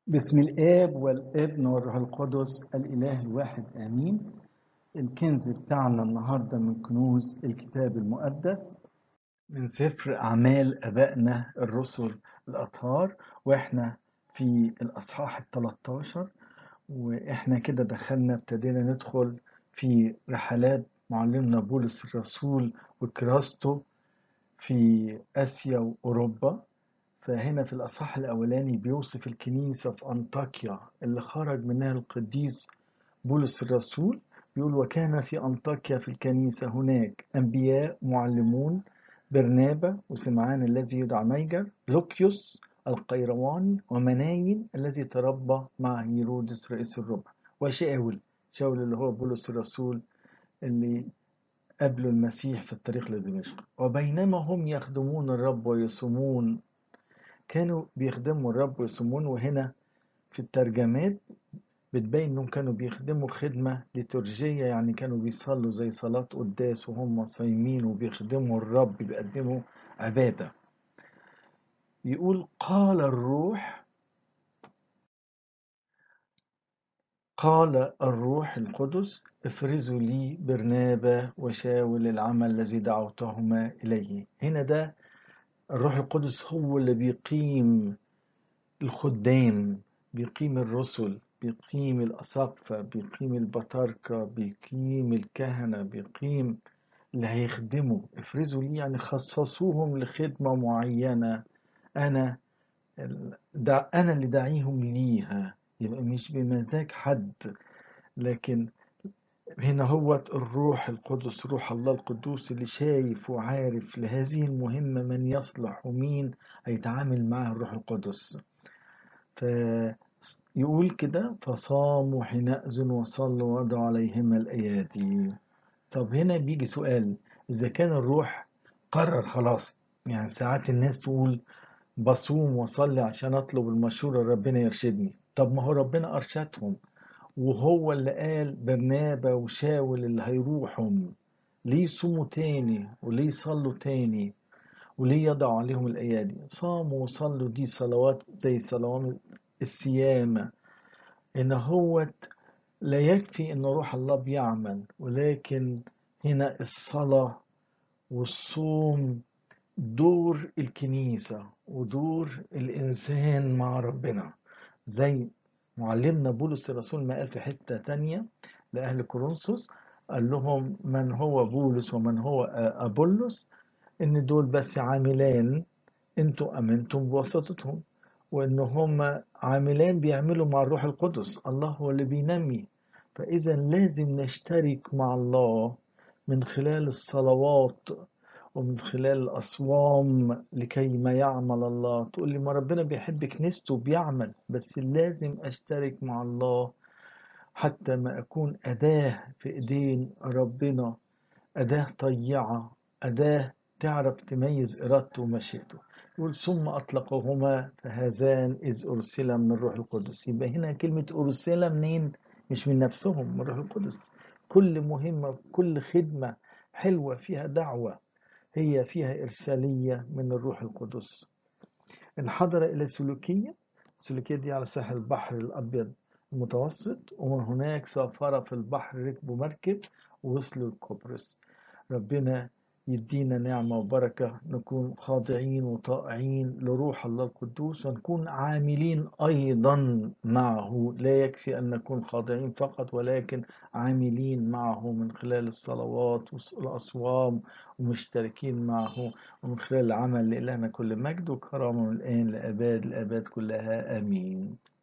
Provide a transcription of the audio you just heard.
بسم الآب والابن والروح القدس الإله الواحد آمين الكنز بتاعنا النهاردة من كنوز الكتاب المقدس من سفر أعمال أبائنا الرسل الأطهار وإحنا في الأصحاح ال 13 وإحنا كده دخلنا ابتدينا ندخل في رحلات معلمنا بولس الرسول وكراسته في آسيا وأوروبا فهنا في الأصحاح الأولاني بيوصف الكنيسة في أنطاكيا اللي خرج منها القديس بولس الرسول بيقول وكان في أنطاكيا في الكنيسة هناك أنبياء معلمون برنابا وسمعان الذي يدعى نيجر لوكيوس القيرواني ومناين الذي تربى مع هيرودس رئيس الربع وشاول شاول اللي هو بولس الرسول اللي قبلوا المسيح في الطريق لدمشق وبينما هم يخدمون الرب ويصومون كانوا بيخدموا الرب ويصومون وهنا في الترجمات بتبين انهم كانوا بيخدموا خدمة ليتورجية يعني كانوا بيصلوا زي صلاة قداس وهم صايمين وبيخدموا الرب بيقدموا عبادة يقول قال الروح قال الروح القدس افرزوا لي برنابا وشاول العمل الذي دعوتهما إليه هنا ده الروح القدس هو اللي بيقيم الخدام بيقيم الرسل بيقيم الأساقفة بيقيم البطاركة بيقيم الكهنة بيقيم اللي هيخدموا افرزوا لي يعني خصصوهم لخدمة معينة أنا دا أنا اللي داعيهم ليها يبقى مش بمزاج حد لكن هنا هو الروح القدس روح الله القدوس اللي شايف وعارف لهذه المهمة من يصلح ومين هيتعامل معه الروح القدس فيقول كده فصاموا حينئذ وصلوا وضعوا عليهما الأيادي طب هنا بيجي سؤال إذا كان الروح قرر خلاص يعني ساعات الناس تقول بصوم وصلي عشان أطلب المشورة ربنا يرشدني طب ما هو ربنا أرشدهم وهو اللي قال برنابا وشاول اللي هيروحوا ليه يصوموا تاني وليه يصلوا تاني وليه يضعوا عليهم الأيادي صاموا وصلوا دي صلوات زي صلوات الصيامة إن هو لا يكفي إن روح الله بيعمل ولكن هنا الصلاة والصوم دور الكنيسة ودور الإنسان مع ربنا زي معلمنا بولس الرسول ما قال في حتة تانية لأهل كورنثوس قال لهم من هو بولس ومن هو أبولس إن دول بس عاملان أنتوا أمنتم بواسطتهم وإن هم عاملان بيعملوا مع الروح القدس الله هو اللي بينمي فإذا لازم نشترك مع الله من خلال الصلوات ومن خلال الأصوام لكي ما يعمل الله تقول لي ما ربنا بيحب كنيسته بيعمل بس لازم أشترك مع الله حتى ما أكون أداة في إيدين ربنا أداة طيعة أداة تعرف تميز إرادته ومشيئته يقول ثم أطلقهما فهذان إذ أرسلا من الروح القدس يبقى هنا كلمة أرسلا منين مش من نفسهم من الروح القدس كل مهمة كل خدمة حلوة فيها دعوة هي فيها إرسالية من الروح القدس انحدر إلى سلوكية السلوكية دي على ساحل البحر الأبيض المتوسط ومن هناك سافر في البحر ركبوا مركب ووصلوا لقبرص ربنا يدينا نعمة وبركة نكون خاضعين وطائعين لروح الله القدوس ونكون عاملين أيضا معه لا يكفي أن نكون خاضعين فقط ولكن عاملين معه من خلال الصلوات والأصوام ومشتركين معه ومن خلال العمل لإلهنا كل مجد وكرامة من الآن لأباد الآباد كلها آمين